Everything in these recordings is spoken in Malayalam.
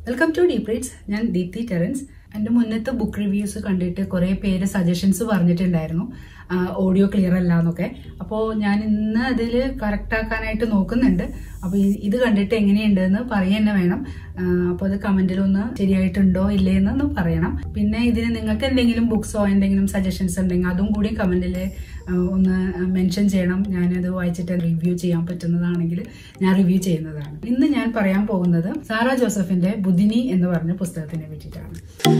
വെൽക്കം ടു ഡീപ് റീഡ്സ് ഞാൻ ദീപ്തി ടെറൻസ് എൻ്റെ മുന്നത്തെ ബുക്ക് റിവ്യൂസ് കണ്ടിട്ട് കുറേ പേര് സജഷൻസ് പറഞ്ഞിട്ടുണ്ടായിരുന്നു ഓഡിയോ ക്ലിയർ അല്ല എന്നൊക്കെ അപ്പോൾ ഞാൻ ഇന്ന് അതിൽ കറക്റ്റ് ആക്കാനായിട്ട് നോക്കുന്നുണ്ട് അപ്പോൾ ഇത് കണ്ടിട്ട് എങ്ങനെയുണ്ട് എന്ന് പറയുക തന്നെ വേണം അപ്പോൾ അത് കമൻറ്റിലൊന്ന് ശരിയായിട്ടുണ്ടോ ഇല്ലേ എന്നൊന്ന് പറയണം പിന്നെ ഇതിന് നിങ്ങൾക്ക് എന്തെങ്കിലും ബുക്സോ എന്തെങ്കിലും സജഷൻസ് ഉണ്ടെങ്കിൽ അതും കൂടി കമൻറ്റിൽ ഒന്ന് മെൻഷൻ ചെയ്യണം ഞാനത് വായിച്ചിട്ട് റിവ്യൂ ചെയ്യാൻ പറ്റുന്നതാണെങ്കിൽ ഞാൻ റിവ്യൂ ചെയ്യുന്നതാണ് ഇന്ന് ഞാൻ പറയാൻ പോകുന്നത് സാറ ജോസഫിന്റെ ബുദിനി എന്ന് പറഞ്ഞ പുസ്തകത്തിനെ പറ്റിയിട്ടാണ്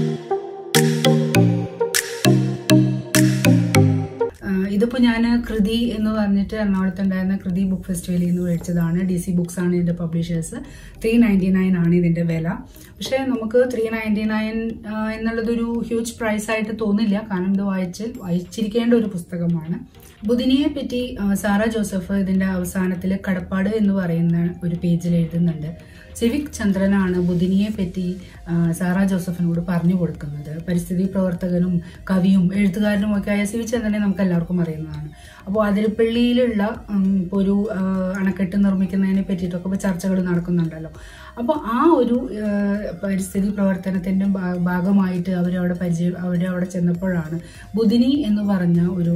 ഇതിപ്പോൾ ഞാൻ കൃതി എന്ന് പറഞ്ഞിട്ട് എറണാകുളത്ത് ഉണ്ടായിരുന്ന കൃതി ബുക്ക് ഫെസ്റ്റിവലിൽ നിന്ന് മേടിച്ചതാണ് ഡി സി ബുക്സ് ആണ് ഇതിന്റെ പബ്ലിഷേഴ്സ് ത്രീ നയൻറ്റി നയൻ ആണ് ഇതിന്റെ വില പക്ഷേ നമുക്ക് ത്രീ നയൻറ്റി നയൻ എന്നുള്ളതൊരു ഹ്യൂജ് പ്രൈസ് ആയിട്ട് തോന്നില്ല കാരണം ഇത് വായിച്ച് വായിച്ചിരിക്കേണ്ട ഒരു പുസ്തകമാണ് ബുധിനിയെ പറ്റി സാറ ജോസഫ് ഇതിന്റെ അവസാനത്തിൽ കടപ്പാട് എന്ന് പറയുന്ന ഒരു പേജിൽ എഴുതുന്നുണ്ട് സിവിക് ചന്ദ്രനാണ് ബുധിനിയെ പറ്റി സാറ ജോസഫിനോട് പറഞ്ഞു കൊടുക്കുന്നത് പരിസ്ഥിതി പ്രവർത്തകനും കവിയും എഴുത്തുകാരനും ഒക്കെ ആയ സിവിക് ചന്ദ്രനെ നമുക്ക് എല്ലാവർക്കും അറിയുന്നതാണ് അപ്പോൾ അതിരപ്പള്ളിയിലുള്ള ഒരു അണക്കെട്ട് നിർമ്മിക്കുന്നതിനെ പറ്റിയിട്ടൊക്കെ ഇപ്പോൾ ചർച്ചകൾ നടക്കുന്നുണ്ടല്ലോ അപ്പോൾ ആ ഒരു പരിസ്ഥിതി പ്രവർത്തനത്തിൻ്റെ ഭാഗമായിട്ട് അവരവിടെ പരിചയം അവരവിടെ ചെന്നപ്പോഴാണ് ബുധിനി എന്ന് പറഞ്ഞ ഒരു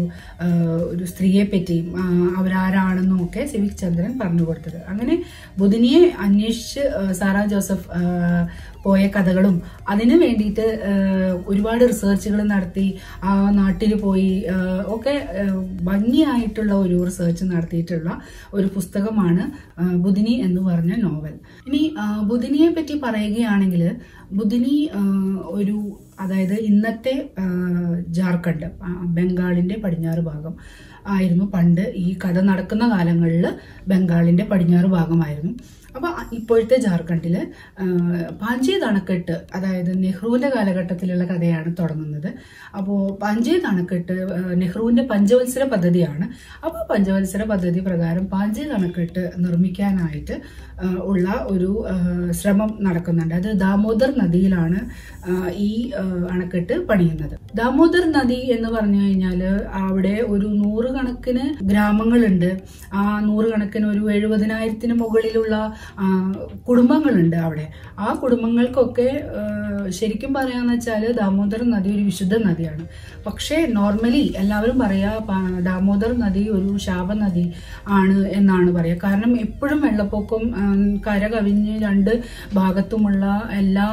ഒരു സ്ത്രീയെ പറ്റിയും അവരാരാണെന്നും ഒക്കെ സിവിക് ചന്ദ്രൻ പറഞ്ഞു കൊടുത്തത് അങ്ങനെ ബുധിനിയെ അന്വേഷിച്ച് സാറാ ജോസഫ് പോയ കഥകളും അതിനു വേണ്ടിയിട്ട് ഒരുപാട് റിസർച്ചുകൾ നടത്തി ആ നാട്ടിൽ പോയി ഒക്കെ ഭംഗിയായിട്ടുള്ള ഒരു റിസർച്ച് നടത്തിയിട്ടുള്ള ഒരു പുസ്തകമാണ് ബുധിനി എന്ന് പറഞ്ഞ നോവൽ ഇനി ബുധിനിയെ പറ്റി പറയുകയാണെങ്കിൽ ബുധിനി ഒരു അതായത് ഇന്നത്തെ ജാർഖണ്ഡ് ബംഗാളിന്റെ പടിഞ്ഞാറ് ഭാഗം ആയിരുന്നു പണ്ട് ഈ കഥ നടക്കുന്ന കാലങ്ങളിൽ ബംഗാളിന്റെ പടിഞ്ഞാറ് ഭാഗമായിരുന്നു അപ്പൊ ഇപ്പോഴത്തെ ജാർഖണ്ഡില് പാഞ്ചേത് അണക്കെട്ട് അതായത് നെഹ്റുവിന്റെ കാലഘട്ടത്തിലുള്ള കഥയാണ് തുടങ്ങുന്നത് അപ്പോൾ പാഞ്ചേത് അണക്കെട്ട് നെഹ്റുവിന്റെ പഞ്ചവത്സര പദ്ധതിയാണ് അപ്പോൾ പഞ്ചവത്സര പദ്ധതി പ്രകാരം പാഞ്ചേത് അണക്കെട്ട് നിർമ്മിക്കാനായിട്ട് ഉള്ള ഒരു ശ്രമം നടക്കുന്നുണ്ട് അത് ദാമോദർ നദിയിലാണ് ഈ അണക്കെട്ട് പണിയുന്നത് ദാമോദർ നദി എന്ന് പറഞ്ഞു കഴിഞ്ഞാൽ അവിടെ ഒരു നൂറുകണക്കിന് ഗ്രാമങ്ങളുണ്ട് ആ നൂറുകണക്കിന് ഒരു എഴുപതിനായിരത്തിന് മുകളിലുള്ള കുടുംബങ്ങളുണ്ട് അവിടെ ആ കുടുംബങ്ങൾക്കൊക്കെ ശരിക്കും പറയാന്ന് വെച്ചാൽ ദാമോദർ നദി ഒരു വിശുദ്ധ നദിയാണ് പക്ഷേ നോർമലി എല്ലാവരും പറയാ ദാമോദർ നദി ഒരു ശാപ നദി ആണ് എന്നാണ് പറയുക കാരണം എപ്പോഴും വെള്ളപ്പൊക്കം കര കവിഞ്ഞ് രണ്ട് ഭാഗത്തുമുള്ള എല്ലാ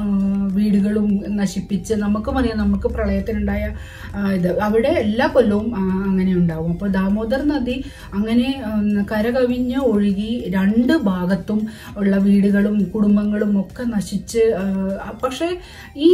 വീടുകളും നശിപ്പിച്ച് നമുക്കും അറിയാം നമുക്ക് പ്രളയത്തിനുണ്ടായ ഇത് അവിടെ എല്ലാ കൊല്ലവും അങ്ങനെ ഉണ്ടാവും അപ്പോൾ ദാമോദർ നദി അങ്ങനെ കര കവിഞ്ഞ് ഒഴുകി രണ്ട് ഭാഗത്തും ഉള്ള വീടുകളും കുടുംബങ്ങളും ഒക്കെ നശിച്ച് പക്ഷേ ഈ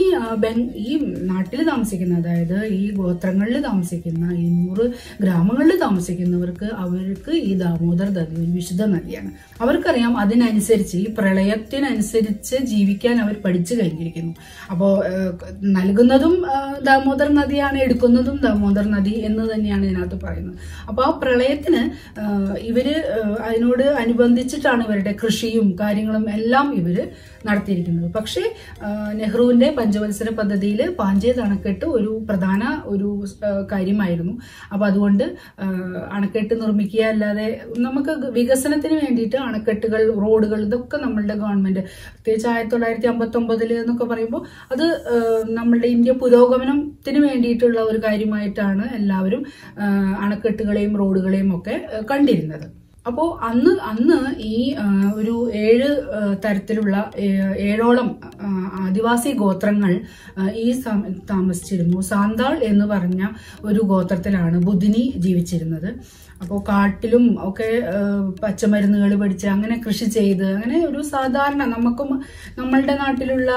ഈ നാട്ടിൽ താമസിക്കുന്ന അതായത് ഈ ഗോത്രങ്ങളിൽ താമസിക്കുന്ന ഈ നൂറ് ഗ്രാമങ്ങളിൽ താമസിക്കുന്നവർക്ക് അവർക്ക് ഈ ദാമോദർ നദി ഒരു വിശുദ്ധ നദിയാണ് അവർക്കറിയാം അതിനനുസരിച്ച് ഈ പ്രളയത്തിനനുസരിച്ച് ജീവിക്കാൻ അവർ പഠിച്ചു കഴിഞ്ഞിരിക്കുന്നു അപ്പോൾ നൽകുന്നതും ദാമോദർ നദിയാണ് എടുക്കുന്നതും ദാമോദർ നദി എന്ന് തന്നെയാണ് ഇതിനകത്ത് പറയുന്നത് അപ്പോൾ ആ പ്രളയത്തിന് ഇവര് അതിനോട് അനുബന്ധിച്ചിട്ടാണ് ഇവരുടെ കൃഷിയും കാര്യങ്ങളും എല്ലാം ഇവര് നടത്തിയിരിക്കുന്നത് പക്ഷേ നെഹ്റുവിന്റെ പഞ്ചവത്സര പദ്ധതിയിൽ പാഞ്ചേത് അണക്കെട്ട് ഒരു പ്രധാന ഒരു കാര്യമായിരുന്നു അപ്പൊ അതുകൊണ്ട് അണക്കെട്ട് നിർമ്മിക്കുക അല്ലാതെ നമുക്ക് വികസനത്തിന് വേണ്ടിയിട്ട് അണക്കെട്ടുകൾ റോഡുകൾ ഇതൊക്കെ നമ്മളുടെ ഗവൺമെന്റ് പ്രത്യേകിച്ച് ആയിരത്തി തൊള്ളായിരത്തി അമ്പത്തി ഒമ്പതില് എന്നൊക്കെ പറയുമ്പോൾ അത് നമ്മളുടെ ഇന്ത്യ പുരോഗമനത്തിന് വേണ്ടിയിട്ടുള്ള ഒരു കാര്യമായിട്ടാണ് എല്ലാവരും അണക്കെട്ടുകളെയും റോഡുകളെയും ഒക്കെ കണ്ടിരുന്നത് അപ്പോൾ അന്ന് അന്ന് ഈ ഒരു ഏഴ് തരത്തിലുള്ള ഏഴോളം ആദിവാസി ഗോത്രങ്ങൾ ഈ താമസിച്ചിരുന്നു സാന്താൾ എന്ന് പറഞ്ഞ ഒരു ഗോത്രത്തിലാണ് ബുധിനി ജീവിച്ചിരുന്നത് അപ്പോൾ കാട്ടിലും ഒക്കെ പച്ചമരുന്നുകൾ പിടിച്ച് അങ്ങനെ കൃഷി ചെയ്ത് അങ്ങനെ ഒരു സാധാരണ നമുക്കും നമ്മളുടെ നാട്ടിലുള്ള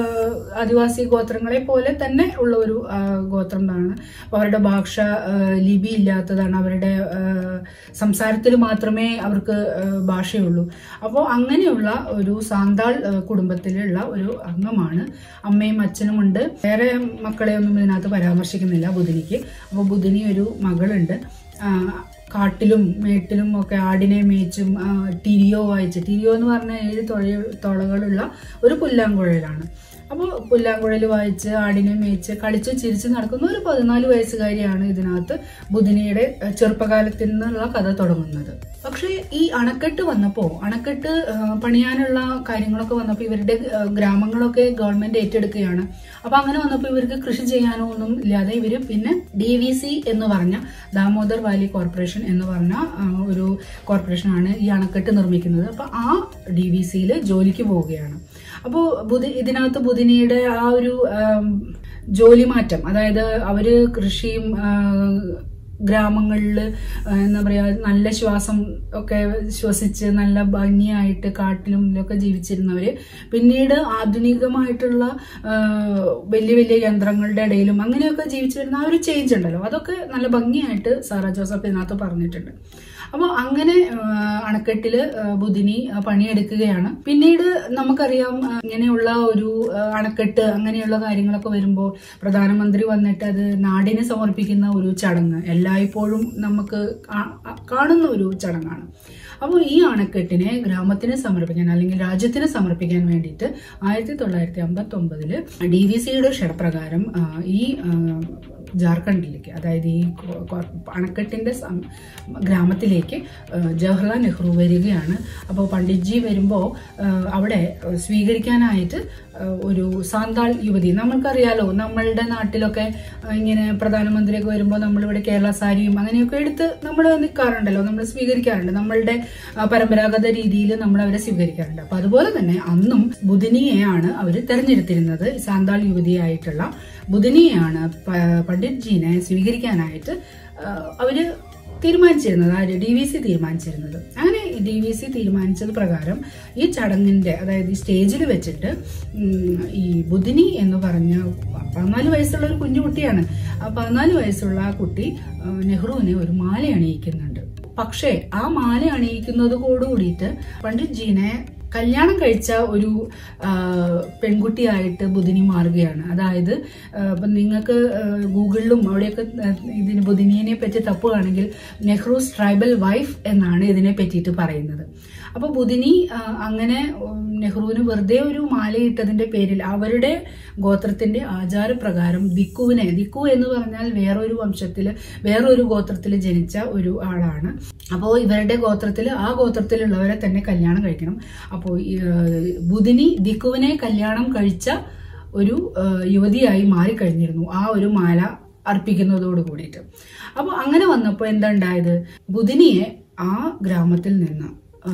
ആദിവാസി ഗോത്രങ്ങളെ പോലെ തന്നെ ഉള്ള ഒരു ഗോത്രമാണ് അപ്പോൾ അവരുടെ ഭാഷ ലിപി ഇല്ലാത്തതാണ് അവരുടെ സംസാരത്തിൽ മാത്രമേ അവർക്ക് ഭാഷയുള്ളൂ അപ്പോൾ അങ്ങനെയുള്ള ഒരു സാന്താൾ കുടുംബത്തിലുള്ള ഒരു അംഗമാണ് അമ്മയും അച്ഛനും ഉണ്ട് വേറെ മക്കളെ ഒന്നും ഇതിനകത്ത് പരാമർശിക്കുന്നില്ല ബുധിനിക്ക് അപ്പോൾ ബുധിനി ഒരു മകളുണ്ട് കാട്ടിലും മേട്ടിലും ഒക്കെ ആടിനെ മേച്ചും ആ, ടിരിയോ വായിച്ച് ടിരിയോ എന്ന് പറഞ്ഞാൽ ഏഴ് തുഴ തുളകളുള്ള ഒരു പുല്ലാങ്കുഴലാണ് അപ്പോൾ പുല്ലാങ്കുഴൽ വായിച്ച് ആടിനെ മേച്ച് കളിച്ച് ചിരിച്ച് നടക്കുന്ന ഒരു പതിനാല് വയസ്സുകാരിയാണ് ഇതിനകത്ത് ബുധിനിയുടെ ഏഹ്, ചെറുപ്പകാലത്തിൽ നിന്നുള്ള കഥ തുടങ്ങുന്നത് പക്ഷേ ഈ അണക്കെട്ട് വന്നപ്പോൾ അണക്കെട്ട് ഏഹ്, പണിയാനുള്ള കാര്യങ്ങളൊക്കെ വന്നപ്പോൾ ഇവരുടെ ഏഹ്, ഗ്രാമങ്ങളൊക്കെ ഗവൺമെന്റ് ഏറ്റെടുക്കുകയാണ് അപ്പൊ അങ്ങനെ വന്നപ്പോൾ ഇവർക്ക് കൃഷി ചെയ്യാനോ ഒന്നും ഇല്ലാതെ ഇവര് പിന്നെ ഡി വി സി എന്ന് പറഞ്ഞ ദാമോദർ വാലി കോർപ്പറേഷൻ എന്ന് പറഞ്ഞ ആ, ഒരു കോർപ്പറേഷനാണ് ഈ അണക്കെട്ട് നിർമ്മിക്കുന്നത് അപ്പൊ ആ ഡി വി സിയിൽ ജോലിക്ക് പോവുകയാണ് അപ്പോൾ ബുധി ഇതിനകത്ത് ബുധിനിയുടെ ആ ഒരു ആം, ജോലി മാറ്റം അതായത് അവര് കൃഷിയും ആ, ഗ്രാമങ്ങളിൽ എന്താ പറയാ നല്ല ശ്വാസം ഒക്കെ ശ്വസിച്ച് നല്ല ഭംഗിയായിട്ട് കാട്ടിലും ഇതിലൊക്കെ ജീവിച്ചിരുന്നവര് പിന്നീട് ആധുനികമായിട്ടുള്ള ആ, വലിയ വലിയ യന്ത്രങ്ങളുടെ ഇടയിലും അങ്ങനെയൊക്കെ ജീവിച്ചിരുന്ന ആ ഒരു ചേഞ്ച് ഉണ്ടല്ലോ അതൊക്കെ നല്ല ഭംഗിയായിട്ട് സാറ ജോസഫ് ഇതിനകത്ത് പറഞ്ഞിട്ടുണ്ട് അപ്പോൾ അങ്ങനെ ആ, അണക്കെട്ടില് ആ, ബുധിനി ആ, പണിയെടുക്കുകയാണ് പിന്നീട് നമുക്കറിയാം ആ, ഇങ്ങനെയുള്ള ഒരു ആ, അണക്കെട്ട് അങ്ങനെയുള്ള കാര്യങ്ങളൊക്കെ വരുമ്പോൾ പ്രധാനമന്ത്രി വന്നിട്ട് അത് നാടിന് സമർപ്പിക്കുന്ന ഒരു ചടങ്ങ് എല്ലായ്പ്പോഴും നമുക്ക് കാ- കാണുന്ന ഒരു ചടങ്ങാണ് അപ്പോൾ ഈ അണക്കെട്ടിനെ ഗ്രാമത്തിന് സമർപ്പിക്കാൻ അല്ലെങ്കിൽ രാജ്യത്തിന് സമർപ്പിക്കാൻ വേണ്ടിയിട്ട് ആയിരത്തി തൊള്ളായിരത്തി അമ്പത്തി ഒമ്പതില് ഡി വി സിയുടെ ക്ഷണപ്രകാരം ആ, ഈ ആ, ജാർഖണ്ഡിലേക്ക് അതായത് ഈ കൊ- കൊ- അണക്കെട്ടിന്റെ സം- ഗ്രാമത്തിലേക്ക് ആ, ജവഹർലാൽ നെഹ്റു വരികയാണ് അപ്പോൾ പണ്ഡിറ്റ്ജി വരുമ്പോൾ അവിടെ സ്വീകരിക്കാനായിട്ട് ആ, ഒരു സാന്താൾ യുവതി നമ്മൾക്കറിയാലോ നമ്മളുടെ നാട്ടിലൊക്കെ ആ, ഇങ്ങനെ പ്രധാനമന്ത്രിയൊക്കെ വരുമ്പോൾ നമ്മളിവിടെ കേരള സാരിയും അങ്ങനെയൊക്കെ എടുത്ത് നമ്മൾ നിൽക്കാറുണ്ടല്ലോ നമ്മൾ സ്വീകരിക്കാറുണ്ട് നമ്മളുടെ ആ, പരമ്പരാഗത രീതിയിൽ നമ്മൾ അവരെ സ്വീകരിക്കാറുണ്ട് അപ്പൊ അതുപോലെ തന്നെ അന്നും ബുധിനിയെയാണ് അവർ തെരഞ്ഞെടുത്തിരുന്നത് സാന്താൾ യുവതിയായിട്ടുള്ള ബുധിനിയെയാണ് പ- പണ്ഡിറ്റ്ജീനെ സ്വീകരിക്കാനായിട്ട് ആ, അവര് തീരുമാനിച്ചിരുന്നത് ആര് ഡി വി സി തീരുമാനിച്ചിരുന്നത് അങ്ങനെ ഡി വി സി തീരുമാനിച്ചത് പ്രകാരം ഈ ചടങ്ങിന്റെ അതായത് ഈ സ്റ്റേജിൽ വെച്ചിട്ട് ഉം, ഈ ബുധിനി എന്ന് പറഞ്ഞ പതിനാല് വയസ്സുള്ള ഒരു കുഞ്ഞു കുട്ടിയാണ് ആ പതിനാല് വയസ്സുള്ള ആ കുട്ടി ആ, നെഹ്റുവിനെ ഒരു മാല അണിയിക്കുന്നുണ്ട് പക്ഷേ ആ മാല അണിയിക്കുന്നതോട് കൂടിയിട്ട് പണ്ഡിറ്റ്ജീനെ കല്യാണം കഴിച്ച ഒരു ആ, പെൺകുട്ടിയായിട്ട് ബുധിനി മാറുകയാണ് അതായത് ആ, ഇപ്പം നിങ്ങൾക്ക് ആ, ഗൂഗിളിലും അവിടെയൊക്കെ ആ, ഇതിന് ബുധിനിയെ പറ്റി തപ്പുകയാണെങ്കിൽ നെഹ്റൂസ് ട്രൈബൽ വൈഫ് എന്നാണ് ഇതിനെ പറ്റിയിട്ട് പറയുന്നത് അപ്പോൾ ബുധിനി ആ, അങ്ങനെ ഉം, നെഹ്റുവിന് വെറുതെ ഒരു മാലയിട്ടതിന്റെ പേരിൽ അവരുടെ ഗോത്രത്തിന്റെ ആചാരപ്രകാരം ദിക്കുവിനെ ദിക്കു എന്ന് പറഞ്ഞാൽ വേറൊരു വംശത്തില് വേറൊരു ഗോത്രത്തിൽ ജനിച്ച ഒരു ആളാണ് അപ്പോൾ ഇവരുടെ ഗോത്രത്തിൽ ആ ഗോത്രത്തിലുള്ളവരെ തന്നെ കല്യാണം കഴിക്കണം അപ്പോൾ ബുധിനി ദിക്കുവിനെ കല്യാണം കഴിച്ച ഒരു ആ, യുവതിയായി മാറിക്കഴിഞ്ഞിരുന്നു ആ ഒരു മാല അർപ്പിക്കുന്നതോട് കൂടിയിട്ട് അപ്പോൾ അങ്ങനെ വന്നപ്പോൾ എന്താ ഉണ്ടായത് ബുധിനിയെ ആ ഗ്രാമത്തിൽ നിന്ന് ആ,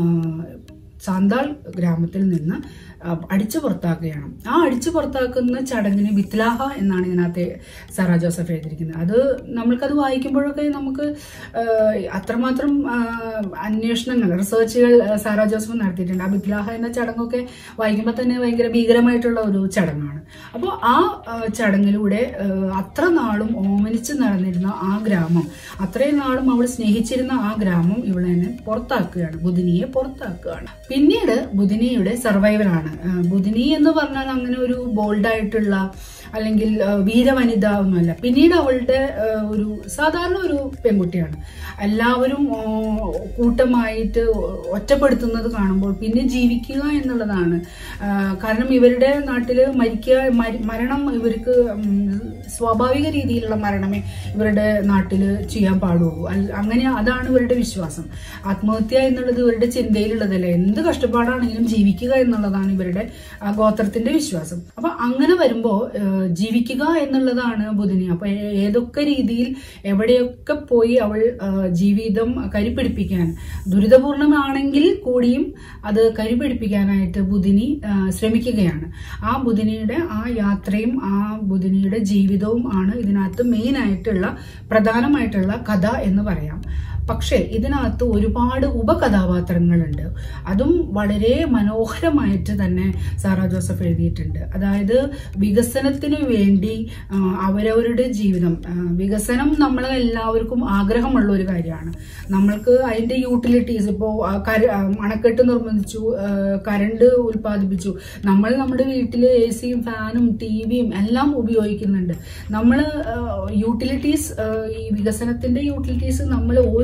സാന്താൾ ഗ്രാമത്തിൽ നിന്ന് ആ, അടിച്ചു പുറത്താക്കുകയാണ് ആ അടിച്ചു പുറത്താക്കുന്ന ചടങ്ങിന് വിത്ലാഹ എന്നാണ് ഇതിനകത്ത് സാറ ജോസഫ് എഴുതിയിരിക്കുന്നത് അത് നമ്മൾക്കത് വായിക്കുമ്പോഴൊക്കെ നമുക്ക് ആ, അത്രമാത്രം ആ, അന്വേഷണങ്ങൾ റിസർച്ചുകൾ സാറ ജോസഫ് നടത്തിയിട്ടുണ്ട് ആ വിത്ലാഹ എന്ന ചടങ്ങൊക്കെ വായിക്കുമ്പോൾ തന്നെ ഭയങ്കര ഭീകരമായിട്ടുള്ള ഒരു ചടങ്ങാണ് അപ്പോൾ ആ ആ, ചടങ്ങിലൂടെ ആ, അത്ര നാളും ഓമനിച്ച് നടന്നിരുന്ന ആ ഗ്രാമം അത്രയും നാളും അവൾ സ്നേഹിച്ചിരുന്ന ആ ഗ്രാമം ഇവളെ പുറത്താക്കുകയാണ് ബുധിനിയെ പുറത്താക്കുകയാണ് പിന്നീട് ബുധിനിയുടെ സർവൈവലാണ് ആ, ബുധിനി എന്ന് പറഞ്ഞാൽ അങ്ങനെ ഒരു ബോൾഡായിട്ടുള്ള അല്ലെങ്കിൽ ആ, വീരവനിത ഒന്നുമല്ല പിന്നീട് അവളുടെ ആ, ഒരു സാധാരണ ഒരു പെൺകുട്ടിയാണ് എല്ലാവരും ആ, കൂട്ടമായിട്ട് ഒറ്റപ്പെടുത്തുന്നത് കാണുമ്പോൾ പിന്നെ ജീവിക്കുക എന്നുള്ളതാണ് ആ, കാരണം ഇവരുടെ നാട്ടില് മരിക്കുക മരി- മരണം ഇവർക്ക് ഉം, സ്വാഭാവിക രീതിയിലുള്ള മരണമേ ഇവരുടെ നാട്ടില് ചെയ്യാൻ പാടുള്ളൂ അല്ല- അങ്ങനെ അതാണ് ഇവരുടെ വിശ്വാസം ആത്മഹത്യ എന്നുള്ളത് ഇവരുടെ ചിന്തയിലുള്ളതല്ല എന്ത് കഷ്ടപ്പാടാണെങ്കിലും ജീവിക്കുക എന്നുള്ളതാണ് ഇവരുടെ ആ, ഗോത്രത്തിന്റെ വിശ്വാസം അപ്പൊ അങ്ങനെ വരുമ്പോ ആ, ജീവിക്കുക എന്നുള്ളതാണ് ബുധിനി അപ്പൊ ഏ- ഏതൊക്കെ രീതിയിൽ എവിടെയൊക്കെ പോയി അവൾ ആ, ജീവിതം കരിപ്പിടിപ്പിക്കാൻ ദുരിതപൂർണമാണെങ്കിൽ കൂടിയും അത് കരിപിടിപ്പിക്കാനായിട്ട് ബുധിനി ആ, ശ്രമിക്കുകയാണ് ആ ബുധിനിയുടെ ആ യാത്രയും ആ ബുധിനിയുടെ ജീവിതവും ആണ് ഇതിനകത്ത് മെയിൻ ആയിട്ടുള്ള പ്രധാനമായിട്ടുള്ള കഥ എന്ന് പറയാം പക്ഷേ ഇതിനകത്ത് ഒരുപാട് ഉപകഥാപാത്രങ്ങളുണ്ട് അതും വളരെ മനോഹരമായിട്ട് തന്നെ സാറ ജോസഫ് എഴുതിയിട്ടുണ്ട് അതായത് വികസനത്തിനു വേണ്ടി ആ, അവരവരുടെ ജീവിതം ആ, വികസനം നമ്മളെ എല്ലാവർക്കും ആഗ്രഹമുള്ള ഒരു കാര്യമാണ് നമ്മൾക്ക് അതിന്റെ യൂട്ടിലിറ്റീസ് ഇപ്പോൾ അണക്കെട്ട് നിർബന്ധിച്ചു ആ, കരണ്ട് ഉൽപ്പാദിപ്പിച്ചു നമ്മൾ നമ്മുടെ വീട്ടിൽ എ സിയും ഫാനും ടി വിയും എല്ലാം ഉപയോഗിക്കുന്നുണ്ട് നമ്മൾ യൂട്ടിലിറ്റീസ് ഈ വികസനത്തിന്റെ യൂട്ടിലിറ്റീസ് നമ്മൾ ഓരോ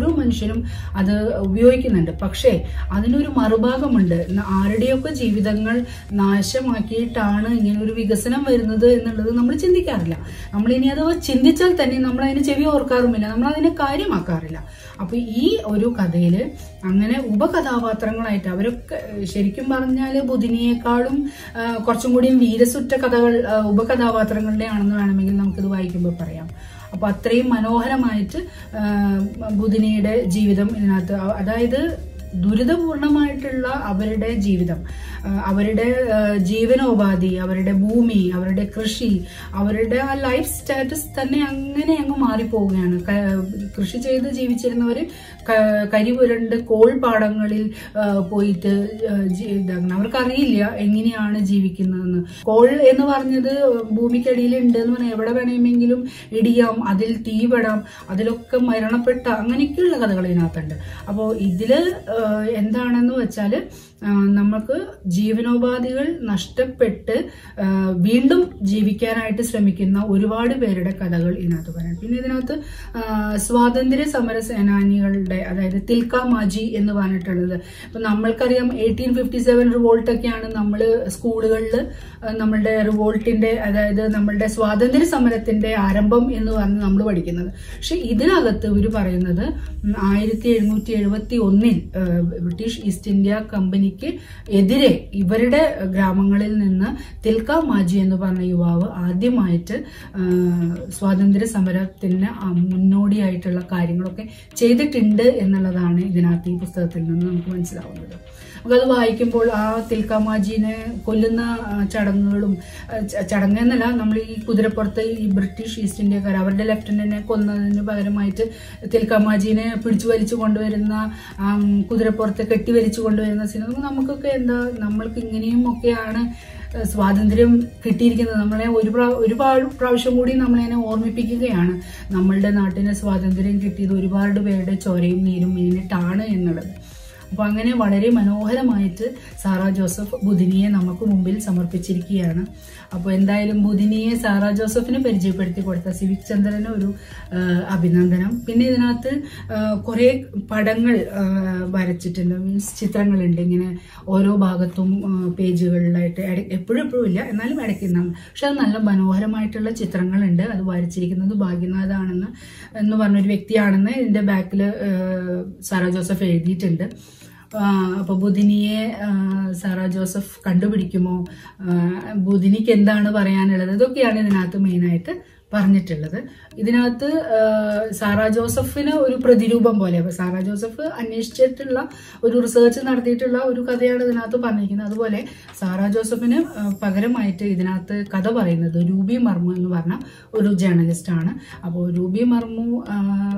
ഓരോ മനുഷ്യനും അത് ഉപയോഗിക്കുന്നുണ്ട് പക്ഷേ അതിനൊരു മറുഭാഗമുണ്ട് ന- ആരുടെയൊക്കെ ജീവിതങ്ങൾ നാശമാക്കിയിട്ടാണ് ഇങ്ങനെ ഒരു വികസനം വരുന്നത് എന്നുള്ളത് നമ്മൾ ചിന്തിക്കാറില്ല നമ്മൾ ഇനി അത് ചിന്തിച്ചാൽ തന്നെ നമ്മൾ അതിന് ചെവി ഓർക്കാറുമില്ല നമ്മൾ അതിനെ കാര്യമാക്കാറില്ല അപ്പൊ ഈ ഒരു കഥയില് അങ്ങനെ ഉപകഥാപാത്രങ്ങളായിട്ട് അവരൊക്കെ ഏഹ്, ശരിക്കും പറഞ്ഞാൽ ബുധിനിയേക്കാളും ആ, കുറച്ചും കൂടിയും വീരസുറ്റ കഥകൾ ആ, ഉപകഥാപാത്രങ്ങളുടെ ആണെന്ന് വേണമെങ്കിൽ നമുക്കിത് വായിക്കുമ്പോൾ പറയാം അപ്പൊ അത്രയും മനോഹരമായിട്ട് ആ, ബുധിനിയുടെ ജീവിതം ഇതിനകത്ത് അ- അതായത് ദുരിതപൂർണമായിട്ടുള്ള അവരുടെ ജീവിതം ആ, അവരുടെ ആ, ജീവനോപാധി അവരുടെ ഭൂമി അവരുടെ കൃഷി അവരുടെ ആ ലൈഫ് സ്റ്റാറ്റസ് തന്നെ അങ്ങനെ അങ്ങ് മാറിപ്പോവുകയാണ് ക- കൃഷി ചെയ്ത് ജീവിച്ചിരുന്നവര് ക- കരി പുരണ്ട് കോൾപാടങ്ങളിൽ ആ, പോയിട്ട് ആ, ജി- ഇതാക്കണം അവർക്കറിയില്ല എങ്ങനെയാണ് ജീവിക്കുന്നതെന്ന് കോൾ എന്ന് പറഞ്ഞത് ഭൂമിക്കടിയിൽ ഉണ്ട് എന്ന് പറഞ്ഞാൽ എവിടെ വേണമെങ്കിലും ഇടിയാം അതിൽ തീപെടാം അതിലൊക്കെ മരണപ്പെട്ട അങ്ങനെയൊക്കെയുള്ള കഥകൾ ഇതിനകത്തുണ്ട് അപ്പോൾ ഇതില് ആ, എന്താണെന്ന് വെച്ചാൽ നമുക്ക് ജീവനോപാധികൾ നഷ്ടപ്പെട്ട് ആ, വീണ്ടും ജീവിക്കാനായിട്ട് ശ്രമിക്കുന്ന ഒരുപാട് പേരുടെ കഥകൾ ഇതിനകത്ത് പറയാം പിന്നെ ഇതിനകത്ത് ആ, സ്വാതന്ത്ര്യ സമര സേനാനികളുടെ അതായത് തിൽക്ക മാജി എന്ന് പറഞ്ഞിട്ടുള്ളത് ഇപ്പൊ നമ്മൾക്കറിയാം എയ്റ്റീൻ ഫിഫ്റ്റി സെവൻ റിവോൾട്ടൊക്കെയാണ് നമ്മൾ സ്കൂളുകളിൽ നമ്മളുടെ റിവോൾട്ടിന്റെ അതായത് നമ്മളുടെ സ്വാതന്ത്ര്യ സമരത്തിന്റെ ആരംഭം എന്ന് പറഞ്ഞ് നമ്മൾ പഠിക്കുന്നത് പക്ഷെ ഇതിനകത്ത് ഇവർ പറയുന്നത് ആയിരത്തി എഴുന്നൂറ്റി എഴുപത്തി ഒന്നിൽ ബ്രിട്ടീഷ് ഈസ്റ്റ് ഇന്ത്യ കമ്പനിക്ക് എതിരെ ഇവരുടെ ഗ്രാമങ്ങളിൽ നിന്ന് തിൽക്ക മാജി എന്ന് പറഞ്ഞ യുവാവ് ആദ്യമായിട്ട് ആ, സ്വാതന്ത്ര്യ സമരത്തിന് ആ മുന്നോടിയായിട്ടുള്ള കാര്യങ്ങളൊക്കെ ചെയ്തിട്ടുണ്ട് എന്നുള്ളതാണ് ഇതിനകത്ത് ഈ പുസ്തകത്തിൽ നിന്ന് നമുക്ക് മനസ്സിലാവുന്നത് നമുക്കത് വായിക്കുമ്പോൾ ആ തിൽക്കാമാജീനെ കൊല്ലുന്ന ആ, ചടങ്ങുകളും ആ, ച- ചടങ്ങ് എന്നല്ല നമ്മൾ ഈ കുതിരപ്പുറത്ത് ഈ ബ്രിട്ടീഷ് ഈസ്റ്റ് ഇന്ത്യക്കാർ അവരുടെ ലെഫ്റ്റനന്റിനെ കൊന്നതിന് പകരമായിട്ട് തിൽക്കാമാജീനെ പിടിച്ചു വലിച്ചു കൊണ്ടുവരുന്ന ആം, കുതിരപ്പുറത്ത് കെട്ടി വലിച്ചു കൊണ്ടുവരുന്ന സിനിമ നമുക്കൊക്കെ എന്താ നമ്മൾക്ക് ഇങ്ങനെയും ഒക്കെയാണ് ഏഹ്, സ്വാതന്ത്ര്യം കിട്ടിയിരിക്കുന്നത് നമ്മളെ ഒരു പ്രാ- ഒരുപാട് പ്രാവശ്യം കൂടി നമ്മളതിനെ ഓർമ്മിപ്പിക്കുകയാണ് നമ്മളുടെ നാട്ടിന് സ്വാതന്ത്ര്യം കിട്ടിയത് ഒരുപാട് പേരുടെ ചോരയും നീരും വീണിട്ടാണ് എന്നുള്ളത് അപ്പോൾ അങ്ങനെ വളരെ മനോഹരമായിട്ട് സാറാ ജോസഫ് ബുധിനിയെ നമുക്ക് മുമ്പിൽ സമർപ്പിച്ചിരിക്കുകയാണ് അപ്പോൾ എന്തായാലും ബുധിനിയെ സാറാ ജോസഫിന് പരിചയപ്പെടുത്തി കൊടുത്ത സിവിക് ചന്ദ്രന് ഒരു ആ, അഭിനന്ദനം പിന്നെ ഇതിനകത്ത് കുറേ പടങ്ങൾ ആ, വരച്ചിട്ടുണ്ട് മീൻസ് ചിത്രങ്ങളുണ്ട് ഇങ്ങനെ ഓരോ ഭാഗത്തും ആ, പേജുകളിലായിട്ട് ഇട- എപ്പോഴും എപ്പോഴും ഇല്ല എന്നാലും ഇടയ്ക്കുന്നാണ് പക്ഷെ അത് നല്ല മനോഹരമായിട്ടുള്ള ചിത്രങ്ങളുണ്ട് അത് വരച്ചിരിക്കുന്നത് ഭാഗ്യനാഥാണെന്ന് എന്ന് പറഞ്ഞൊരു വ്യക്തിയാണെന്ന് ഇതിന്റെ ബാക്കിൽ സാറാ ജോസഫ് എഴുതിയിട്ടുണ്ട് ആ, അപ്പൊ ബുധിനിയെ ആ, സാറാ ജോസഫ് കണ്ടുപിടിക്കുമോ ആ, ബുധിനിക്ക് എന്താണ് പറയാനുള്ളത് ഇതൊക്കെയാണ് ഇതിനകത്ത് മെയിനായിട്ട് പറഞ്ഞിട്ടുള്ളത് ഇതിനകത്ത് ആ, സാറാ ജോസഫിന് ഒരു പ്രതിരൂപം പോലെ അപ്പൊ സാറാ ജോസഫ് അന്വേഷിച്ചിട്ടുള്ള ഒരു റിസർച്ച് നടത്തിയിട്ടുള്ള ഒരു കഥയാണ് ഇതിനകത്ത് പറഞ്ഞിരിക്കുന്നത് അതുപോലെ സാറാ ജോസഫിന് ആ, പകരമായിട്ട് ഇതിനകത്ത് കഥ പറയുന്നത് രൂബി മർമു എന്ന് പറഞ്ഞ ഒരു ജേർണലിസ്റ്റ് ആണ് അപ്പോൾ രൂബി മർമു ആ,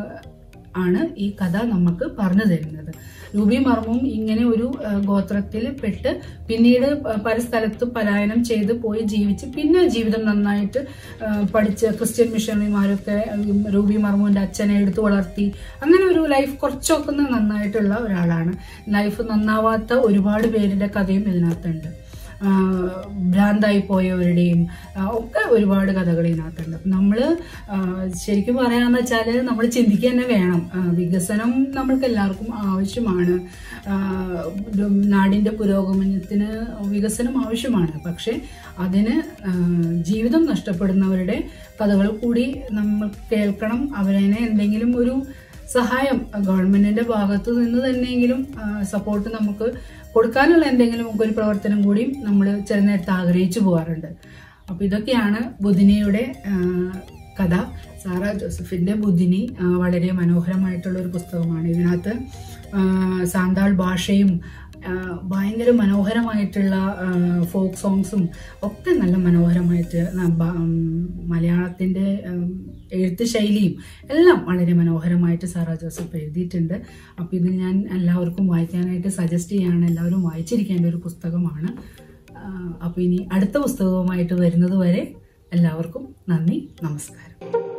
ആണ് ഈ കഥ നമുക്ക് പറഞ്ഞു തരുന്നത് രൂബി മർമും ഇങ്ങനെ ഒരു ആ, ഗോത്രത്തിൽ പെട്ട് പിന്നീട് പ- പല സ്ഥലത്തും പലായനം ചെയ്ത് പോയി ജീവിച്ച് പിന്നെ ജീവിതം നന്നായിട്ട് ആ, പഠിച്ച ക്രിസ്ത്യൻ മിഷണറിമാരൊക്കെ ഉം, രൂബി മർമുവിന്റെ അച്ഛനെ എടുത്തു വളർത്തി അങ്ങനെ ഒരു ലൈഫ് കുറച്ചൊക്കെ ഒന്ന് നന്നായിട്ടുള്ള ഒരാളാണ് ലൈഫ് നന്നാവാത്ത ഒരുപാട് പേരുടെ കഥയും ഇതിനകത്തുണ്ട് ആ, ഭ്രാന്തായി പോയവരുടെയും ആ, ഒക്കെ ഒരുപാട് കഥകൾ ഇതിനകത്തുണ്ട് അപ്പം നമ്മൾ ശരിക്കും പറയാന്ന് വെച്ചാൽ നമ്മൾ ചിന്തിക്കുക തന്നെ വേണം ആ, വികസനം നമ്മൾക്ക് എല്ലാവർക്കും ആവശ്യമാണ് ആ, ഒരു നാടിന്റെ പുരോഗമനത്തിന് വികസനം ആവശ്യമാണ് പക്ഷെ അതിന് ആ, ജീവിതം നഷ്ടപ്പെടുന്നവരുടെ കഥകൾ കൂടി നമ്മൾ കേൾക്കണം അവരെ എന്തെങ്കിലും ഒരു സഹായം ഗവൺമെന്റിന്റെ ഭാഗത്ത് നിന്ന് തന്നെയെങ്കിലും സപ്പോർട്ട് നമുക്ക് കൊടുക്കാനുള്ള എന്തെങ്കിലും ഒരു പ്രവർത്തനം കൂടിയും നമ്മൾ ചില നേരത്ത് ആഗ്രഹിച്ചു പോകാറുണ്ട് അപ്പൊ ഇതൊക്കെയാണ് ബുധിനിയുടെ ആ, കഥ സാറ ജോസഫിന്റെ ബുധിനി ആ, വളരെ മനോഹരമായിട്ടുള്ള ഒരു പുസ്തകമാണ് ഇതിനകത്ത് ആ, സാന്താൾ ഭാഷയും ആ, ഭയങ്കര മനോഹരമായിട്ടുള്ള ഫോക്ക് സോങ്സും ഒക്കെ നല്ല മനോഹരമായിട്ട് ന- ബ- ഉം, മലയാളത്തിന്റെ ഉം, എഴുത്ത് ശൈലിയും എല്ലാം വളരെ മനോഹരമായിട്ട് സാറാ ജോസഫ് എഴുതിയിട്ടുണ്ട് അപ്പോൾ ഇത് ഞാൻ എല്ലാവർക്കും വായിക്കാനായിട്ട് സജസ്റ്റ് ചെയ്യാണ് എല്ലാവരും വായിച്ചിരിക്കേണ്ട ഒരു പുസ്തകമാണ് അപ്പോൾ ഇനി അടുത്ത പുസ്തകവുമായിട്ട് വരുന്നത് വരെ എല്ലാവർക്കും നന്ദി നമസ്കാരം